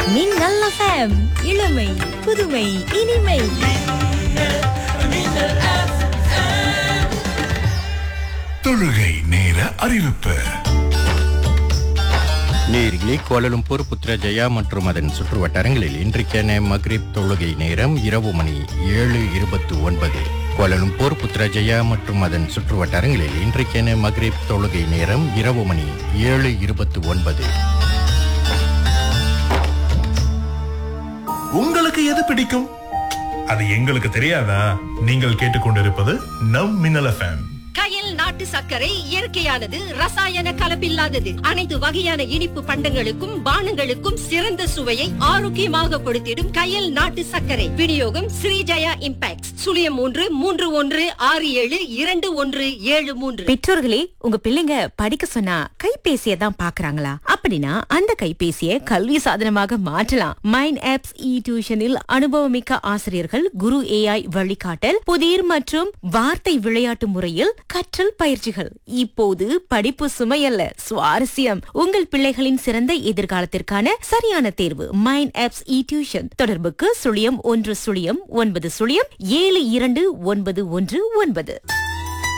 மின்னல் எஃப்எம் இளமை புதுமை இனிமை தொழுகை நேர அறிவிப்பு நேரிலே கோலலும்பூர் புத்ரஜயா மற்றும் அதன் சுற்று வட்டாரங்களில் இன்றைக்கான மக்ரிப் தொழுகை நேரம் இரவு மணி ஏழு இருபத்தி ஒன்பது கோலலும்பூர் புத்ரஜயா மற்றும் அதன் சுற்று வட்டாரங்களில் இன்றைக்கான மக்ரிப் தொழுகை நேரம் இரவு மணி ஏழு இருபத்தி ஒன்பது உங்களுக்கு எது பிடிக்கும் அது எங்களுக்கு தெரியாதா நீங்கள் கேட்டுக்கொண்டிருப்பது நம் மின்னல் எஃப்எம் கயல் நாட்டு சர்க்கரை இயற்கையானது ரசாயன கலப்பில்லாதது அனைத்து வகையான இனிப்பு பண்டங்களுக்கும் பானங்களுக்கும் சிறந்த சுவையை ஆரோக்கியமாக கொடுத்திடும் கயல் நாட்டு சர்க்கரை விநியோகம் ஸ்ரீஜயா இம்பாக்ட் சுழியம் மூன்று மூன்று ஒன்று ஆறு ஏழு இரண்டு ஒன்று ஏழு மூன்று பெற்றோர்களே உங்க பிள்ளைங்க படிக்க சொன்னா கைபேசியை தான் பாக்குறாங்களா அப்படின்னா அந்த கைபேசியை கல்வி சாதனமாக மாற்றலாம் மைண்ட் ஆப்ஸ் இ டியூஷனில் அனுபவமிக்க ஆசிரியர்கள் குரு ஏஐ வழிகாட்டல் புதிர் மற்றும் வார்த்தை விளையாட்டு முறையில் கற்றல் பயிற்சிகள் இப்போது படிப்பு சுமையல்ல சுவாரஸ்யம் உங்கள் பிள்ளைகளின் சிறந்த எதிர்காலத்திற்கான சரியான தேர்வு மைண்ட் ஆப்ஸ் இ டியூஷன் தொடர்புக்கு சுழியம் ஒன்று சுழியம் ஒன்பது சுழியம் ஏழு இரண்டு ஒன்பது ஒன்று ஒன்பது